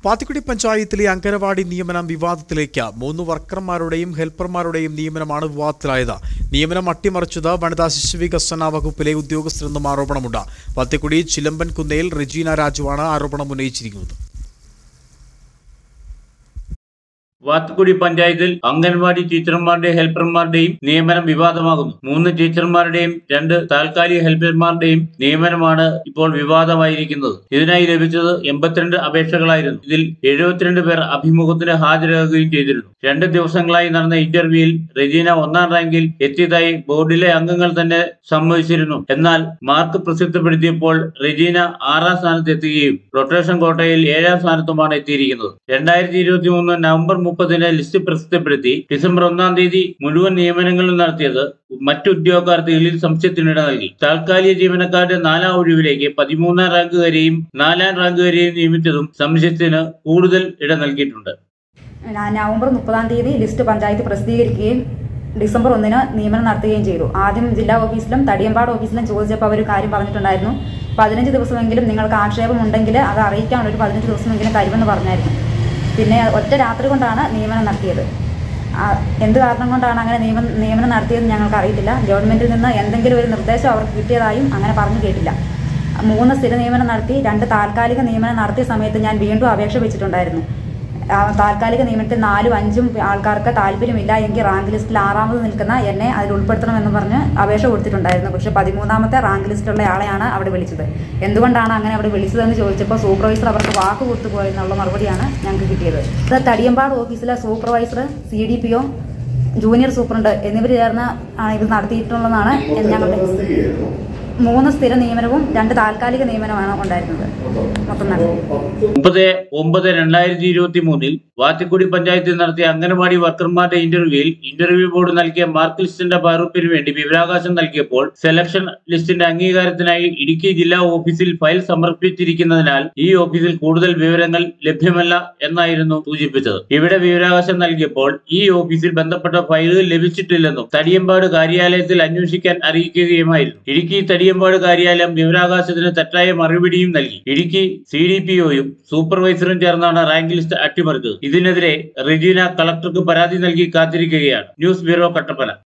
പാത്തിക്കുടി പഞ്ചായത്തിലെ അങ്കനവാടി നിയമനം വിവാദത്തിലേക്ക് മൂന്ന് വർക്കർമാരുടെയും ഹെൽപ്പർമാരുടെയും നിയമനമാണ് വിവാദത്തിലായത് നിയമനം അട്ടിമറിച്ചത് വനിതാ ശിശുവികസന വകുപ്പിലെ ഉദ്യോഗസ്ഥരെന്നും ആരോപണമുണ്ട് പാത്തിക്കുടി ചിലമ്പൻ കുന്നേൽ റെജീന രാജുവാണ് ആരോപണം ഉന്നയിച്ചിരിക്കുന്നത് വാത്തുക്കുടി പഞ്ചായത്തിൽ അംഗൻവാടി ടീച്ചർമാരുടെയും ഹെൽപ്പർമാരുടെയും നിയമനം വിവാദമാകുന്നു മൂന്ന് ടീച്ചർമാരുടെയും രണ്ട് താൽക്കാലിക ഹെൽപ്പർമാരുടെയും നിയമനമാണ് ഇപ്പോൾ വിവാദമായിരിക്കുന്നത് ഇതിനായി ലഭിച്ചത് എൺപത്തിരണ്ട് അപേക്ഷകളായിരുന്നു ഇതിൽ എഴുപത്തിരണ്ട് പേർ അഭിമുഖത്തിന് ഹാജരാകുകയും ചെയ്തിരുന്നു രണ്ട് ദിവസങ്ങളായി നടന്ന ഇന്റർവ്യൂവിൽ റെജീന ഒന്നാം റാങ്കിൽ എത്തിയതായി ബോർഡിലെ അംഗങ്ങൾ തന്നെ സമ്മതിച്ചിരുന്നു എന്നാൽ മാർക്ക് പ്രസിദ്ധപ്പെടുത്തിയപ്പോൾ റെജീന ആറാം സ്ഥാനത്ത് എത്തുകയും റൊട്ടേഷൻ കോട്ടയിൽ ഏഴാം സ്ഥാനത്തുമാണ് എത്തിയിരിക്കുന്നത് രണ്ടായിരത്തി ഇരുപത്തി മൂന്ന് നവംബർ മുപ്പതിന് ലിസ്റ്റ് പ്രസിദ്ധപ്പെടുത്തി ഡിസംബർ ഒന്നാം തീയതി മുഴുവൻ നിയമനങ്ങളും നടത്തിയത് മറ്റു ഉദ്യോഗാർത്ഥികളിൽ സംശയത്തിനിട നൽകി താൽക്കാലിക ജീവനക്കാരുടെ നാലാം ഒഴിവിലേക്ക് പതിമൂന്നാം റാങ്ക് വരെയും നാലാം റാങ്ക് വരെയും നിയമിച്ചതും സംശയത്തിന് കൂടുതൽ ഇട നൽകിയിട്ടുണ്ട് ന- നവംബർ മുപ്പതാം തീയതി ലിസ്റ്റ് പഞ്ചായത്ത് പ്രസിദ്ധീകരിക്കുകയും ഡിസംബർ ഒന്നിന് നിയമനം നടത്തുകയും ചെയ്തു ആദ്യം ജില്ലാ ഓഫീസിലും തടിയമ്പാട് ഓഫീസിലും ചോദിച്ചപ്പോൾ അവർ കാര്യം പറഞ്ഞിട്ടുണ്ടായിരുന്നു പതിനഞ്ച് ദിവസമെങ്കിലും നിങ്ങൾക്ക് ആക്ഷേപം ഉണ്ടെങ്കിൽ അത് അറിയിക്കാൻ ഒരു പതിനഞ്ച് ദിവസമെങ്കിലും തരുമെന്ന് പറഞ്ഞായിരുന്നു പിന്നെ ഒറ്റ രാത്രി കൊണ്ടാണ് നിയമനം നടത്തിയത് ആ, എന്ത് കാരണം കൊണ്ടാണ് അങ്ങനെ നിയമനം നിയമനം നടത്തിയതെന്ന് ഞങ്ങൾക്ക് അറിയത്തില്ല ഗവൺമെന്റിൽ നിന്ന് എന്തെങ്കിലും ഒരു നിർദ്ദേശം അവർക്ക് കിട്ടിയതായും അങ്ങനെ പറഞ്ഞു കേട്ടില്ല മൂന്ന് സ്ഥിര നിയമനം നടത്തി രണ്ട് താൽക്കാലിക നിയമനം നടത്തിയ സമയത്ത് ഞാൻ വീണ്ടും അപേക്ഷ വെച്ചിട്ടുണ്ടായിരുന്നു ആ താൽക്കാലിക നിയമനത്തിൽ നാലും അഞ്ചും ആൾക്കാർക്ക് താല്പര്യമില്ല എങ്കിൽ റാങ്ക് ലിസ്റ്റിൽ ആറാമത് നിൽക്കുന്ന എന്നെ അതിൽ ഉൾപ്പെടുത്തണമെന്ന് പറഞ്ഞ് അപേക്ഷ കൊടുത്തിട്ടുണ്ടായിരുന്നു പക്ഷെ പതിമൂന്നാമത്തെ റാങ്ക് ലിസ്റ്റുള്ള ആളെയാണ് അവിടെ വിളിച്ചത് എന്തുകൊണ്ടാണ് അങ്ങനെ അവിടെ വിളിച്ചതെന്ന് ചോദിച്ചപ്പോൾ സൂപ്പർവൈസർ അവർക്ക് വാക്ക് കൊടുത്തു പോയെന്നുള്ള മറുപടിയാണ് ഞങ്ങൾക്ക് കിട്ടിയത് ഇത് തടിയമ്പാട് ഓഫീസിലെ supervisor C D P O junior superintendent എന്നിവർ ചേർന്ന് ആണ് ഇത് നടത്തിയിട്ടുള്ളതാണ് ഞങ്ങളുടെ മൂന്ന് സ്ഥിര നിയമനവും രണ്ട് താൽക്കാലിക നിയമനമാണ് ഉണ്ടായിരുന്നത് മൊത്തം നടത്തി മുപ്പത് ഒമ്പത് രണ്ടായിരത്തി ഇരുപത്തി മൂന്നിൽ വാത്തിക്കുടി പഞ്ചായത്തിൽ നടത്തിയ അംഗനവാടി വർക്കർമാരുടെ ഇന്റർവ്യൂവിൽ ഇന്റർവ്യൂ ബോർഡ് നൽകിയ മാർക്ക് ലിസ്റ്റിന്റെ പകർപ്പിന് വേണ്ടി വിവരാവകാശം നൽകിയപ്പോൾ സെലക്ഷൻ ലിസ്റ്റിന്റെ അംഗീകാരത്തിനായി ഇടുക്കി ജില്ലാ ഓഫീസിൽ ഫയൽ സമർപ്പിച്ചിരിക്കുന്നതിനാൽ ഈ ഓഫീസിൽ കൂടുതൽ വിവരങ്ങൾ ലഭ്യമല്ല എന്നായിരുന്നു സൂചിപ്പിച്ചത് ഇവിടെ വിവരാവകാശം നൽകിയപ്പോൾ ഈ ഓഫീസിൽ ബന്ധപ്പെട്ട ഫയലുകൾ ലഭിച്ചിട്ടില്ലെന്നും തടിയമ്പാട് കാര്യാലയത്തിൽ അന്വേഷിക്കാൻ അറിയിക്കുകയുമായിരുന്നു ഇടുക്കി തടിയമ്പാട് കാര്യാലയം വിവരാവകാശത്തിന് തെറ്റായ മറുപടിയും നൽകി ഇടുക്കി സി ഡി പി ഒയും സൂപ്പർവൈസറും ചേർന്നാണ് റാങ്ക് ലിസ്റ്റ് അട്ടിമറിച്ചത് ഇതിനെതിരെ റെജീന കളക്ടർക്ക് പരാതി നൽകി കാത്തിരിക്കുകയാണ് ന്യൂസ് ബ്യൂറോ കട്ടപ്പന